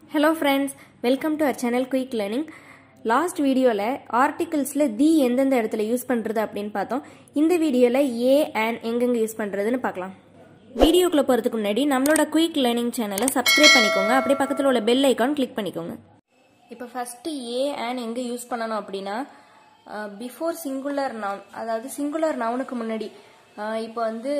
hello friends welcome to our channel quick learning last வீடியோவில் ஆர்டிகிள்ஸில் தி எந்தெந்த இடத்துல யூஸ் பண்ணுறது அப்படின்னு பார்த்தோம் இந்த வீடியோவில் ஏ அண்ட் எங்கெங்கே யூஸ் பண்ணுறதுன்னு பார்க்கலாம் வீடியோக்குள்ளே போகிறதுக்கு முன்னாடி நம்மளோட குயிக் லேர்னிங் சேனலை சப்ஸ்கிரைப் பண்ணிக்கோங்க அப்படியே பக்கத்தில் உள்ள பெல் ஐக்கான் கிளிக் பண்ணிக்கோங்க இப்போ ஃபஸ்ட்டு ஏ அண்ட் எங்கே யூஸ் பண்ணணும் அப்படின்னா பிஃபோர் சிங்குலர் நவுன் அதாவது சிங்குலர் நவுனுக்கு முன்னாடி அஹ் இப்போ வந்து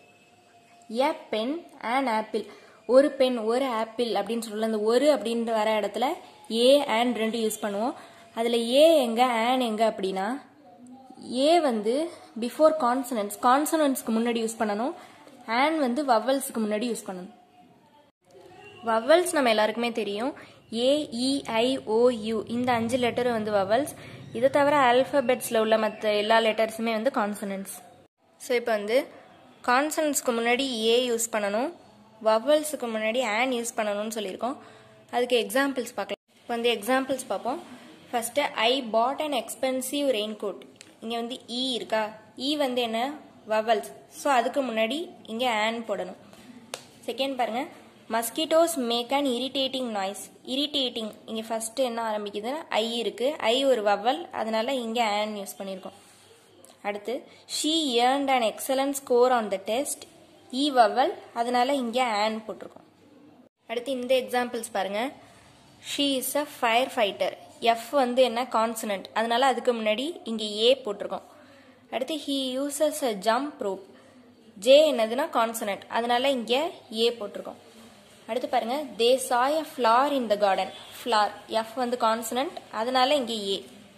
ஏ பென் அண்ட் ஆப்பிள் ஒரு பென் ஒரு ஆப்பிள் அப்படின்னு சொல்லல அந்த ஒரு அப்படின்ற வர இடத்துல ஏ அண்ட் ரெண்டு யூஸ் பண்ணுவோம் அதில் ஏ எங்க அண்ட் எங்க அப்படின்னா ஏ வந்து பிஃபோர் கான்சனன்ஸ் கான்சனன்ஸ்க்கு முன்னாடி யூஸ் பண்ணணும் அண்ட் வந்து வவல்ஸ்க்கு முன்னாடி யூஸ் பண்ணணும் வவல்ஸ் நம்ம எல்லாருக்குமே தெரியும் ஏ இ ஐ ஓ யூ இந்த அஞ்சு லெட்டர் வந்து வவல்ஸ் இதை தவிர ஆல்ஃபபெட்ஸில் உள்ள மற்ற எல்லா லெட்டர்ஸுமே வந்து கான்சனன்ஸ் ஸோ இப்போ வந்து கான்சனன்ஸ்க்கு முன்னாடி ஏ யூஸ் பண்ணணும் வவல்ஸுக்கு முன்னாடி ஆன் யூஸ் பண்ணணும்னு சொல்லியிருக்கோம் அதுக்கு எக்ஸாம்பிள்ஸ் பார்க்கலாம் இப்போ வந்து எக்ஸாம்பிள்ஸ் பார்ப்போம் first I put an expensive rain coat இங்கே வந்து இ இருக்கா இ வந்து என்ன வவல்ஸ் ஸோ அதுக்கு முன்னாடி இங்கே ஆன் போடணும் செகண்ட் பாருங்க mosquitoes make an irritating noise irritating இங்கே ஃபஸ்ட்டு என்ன ஆரம்பிக்குதுன்னா ஐ இருக்கு ஐ ஒரு வவல் அதனால இங்கே ஆன் யூஸ் பண்ணியிருக்கோம் அடுத்து she earned an excellent score on the test E vowel அதனால இங்கே ஆன் போட்டிருக்கோம் அடுத்து இந்த எக்ஸாம்பிள்ஸ் பாருங்க she is a fire fighter F வந்து என்ன கான்சனன்ட் அதனால அதுக்கு முன்னாடி இங்கே ஏ போட்டிருக்கோம் அடுத்து he uses a jump rope J என்னதுன்னா கான்சனன்ட் அதனால இங்கே ஏ போட்டிருக்கோம் அடுத்து பாருங்க they saw a flower in the garden flower F வந்து கான்சனன்ட் அதனால இங்கே ஏ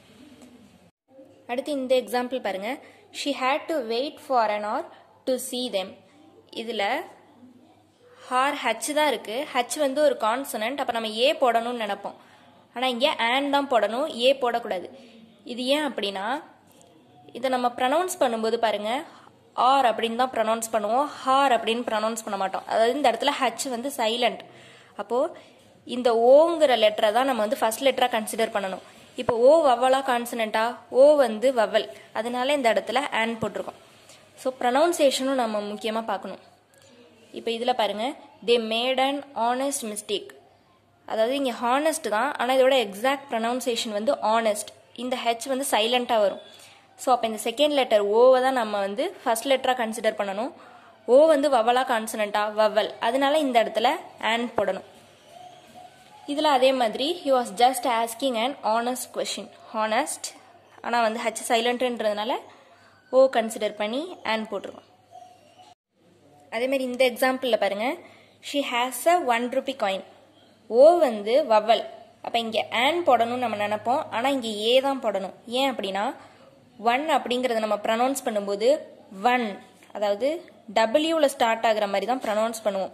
அடுத்து இந்த எக்ஸாம்பிள் பாருங்க she had to wait for an hour to see them இதில் ஹார் ஹச் தான் இருக்கு ஹச் வந்து ஒரு கான்சனன்ட் அப்போ நம்ம ஏ போடணும்னு நினைப்போம் ஆனால் இங்கே ஆன் தான் போடணும் ஏ போடக்கூடாது இது ஏன் அப்படின்னா இதை நம்ம ப்ரனவுன்ஸ் பண்ணும்போது பாருங்க ஆர் அப்படின்னு தான் ப்ரனவுன்ஸ் பண்ணுவோம் ஹார் அப்படின்னு ப்ரனவுன்ஸ் பண்ண மாட்டோம் அதாவது இந்த இடத்துல ஹச் வந்து சைலண்ட் அப்போது இந்த ஓங்கிற லெட்டரை தான் நம்ம வந்து ஃபர்ஸ்ட் லெட்டராக கன்சிடர் பண்ணணும் இப்போ ஓ வவலா கான்சனண்டா ஓ வந்து வவல் அதனால இந்த இடத்துல ஆன் போட்டிருக்கோம் ஸோ ப்ரனவுன்சியேஷனும் நம்ம முக்கியமாக பார்க்கணும் இப்போ இதில் பாருங்க they made an honest mistake அதாவது இங்கே ஹானஸ்ட் தான் ஆனால் இதோட எக்ஸாக்ட் ப்ரனவுன்சியேஷன் வந்து ஆனஸ்ட் இந்த ஹெச் வந்து சைலண்ட்டாக வரும் ஸோ அப்போ இந்த செகண்ட் லெட்டர் ஓவை தான் நம்ம வந்து ஃபர்ஸ்ட் லெட்டராக கன்சிடர் பண்ணணும் ஓ வந்து வவலா கான்சனண்டா வவல் அதனால இந்த இடத்துல ஆன் போடணும் இதில் அதே மாதிரி he was just asking and honest question honest ஆனால் வந்து ஹச் சைலண்ட்டுன்றதுனால ஓ கன்சிடர் பண்ணி ஆன் போட்டிருக்கோம் அதே மாதிரி இந்த எக்ஸாம்பிளில் பாருங்க she has a one rupee coin O வந்து வவல் அப்போ இங்கே ஆன் போடணும்னு நம்ம நினைப்போம் ஆனால் இங்கே ஏ தான் போடணும் ஏன் அப்படின்னா ஒன் அப்படிங்கிறத நம்ம ப்ரனவுன்ஸ் பண்ணும்போது ஒன் அதாவது டபிள்யூவில் ஸ்டார்ட் ஆகுற மாதிரி தான் ப்ரனவுன்ஸ் பண்ணுவோம்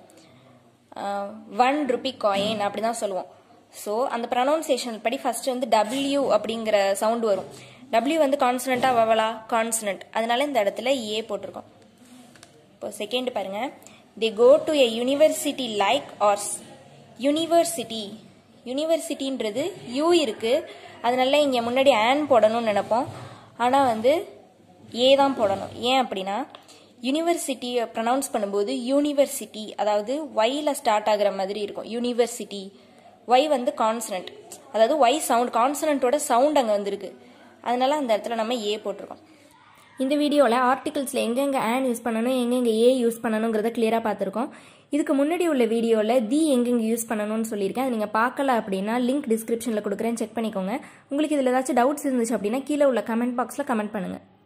ஒன் ருபி காயின் அப்படி தான் சொல்லுவோம் ஸோ அந்த ப்ரனவுன்சியேஷன் படி ஃபர்ஸ்ட் வந்து டபிள்யூ அப்படிங்கிற சவுண்ட் வரும் டபிள்யூ வந்து கான்சனண்டா வவலா கான்சனண்ட் அதனால இந்த இடத்துல ஏ போட்டிருக்கோம் இப்போ செகண்ட் பாருங்க they go to a university like ours university யூனிவர்சிட்டின்றது யூ இருக்கு அதனால இங்கே முன்னாடி ஆன் போடணும்னு நினைப்போம் ஆனால் வந்து ஏ தான் போடணும் ஏன் அப்படின்னா யூனிவர்சிட்டியை ப்ரனவுன்ஸ் பண்ணும்போது யூனிவர்சிட்டி அதாவது ஒய்ல ஸ்டார்ட் ஆகுற மாதிரி இருக்கும் யூனிவர்சிட்டி ஒய் வந்து கான்சனன்ட் அதாவது ஒய் சவுண்ட் கான்சனன்ட்டோட சவுண்ட் அங்கே வந்திருக்கு அதனால அந்த இடத்துல நம்ம ஏ போட்டிருக்கோம் இந்த வீடியோவில் ஆர்டிகல்ஸில் எங்கெங்கே ஆன் யூஸ் பண்ணணும் எங்கெங்கே ஏ யூஸ் பண்ணணுங்கிறத கிளியராக பார்த்துருக்கோம் இதுக்கு முன்னாடி உள்ள வீடியோவில் தி எங்கெங்கே யூஸ் பண்ணணும்னு சொல்லியிருக்கேன் அது நீங்கள் பார்க்கல அப்படின்னா லிங்க் டிஸ்கிரிப்ஷனில் கொடுக்குறேன் செக் பண்ணிக்கோங்க உங்களுக்கு இதில் ஏதாச்சும் டவுட்ஸ் இருந்துச்சு அப்படின்னா கீழே உள்ள கமெண்ட் பாக்ஸில் கமெண்ட் பண்ணுங்கள்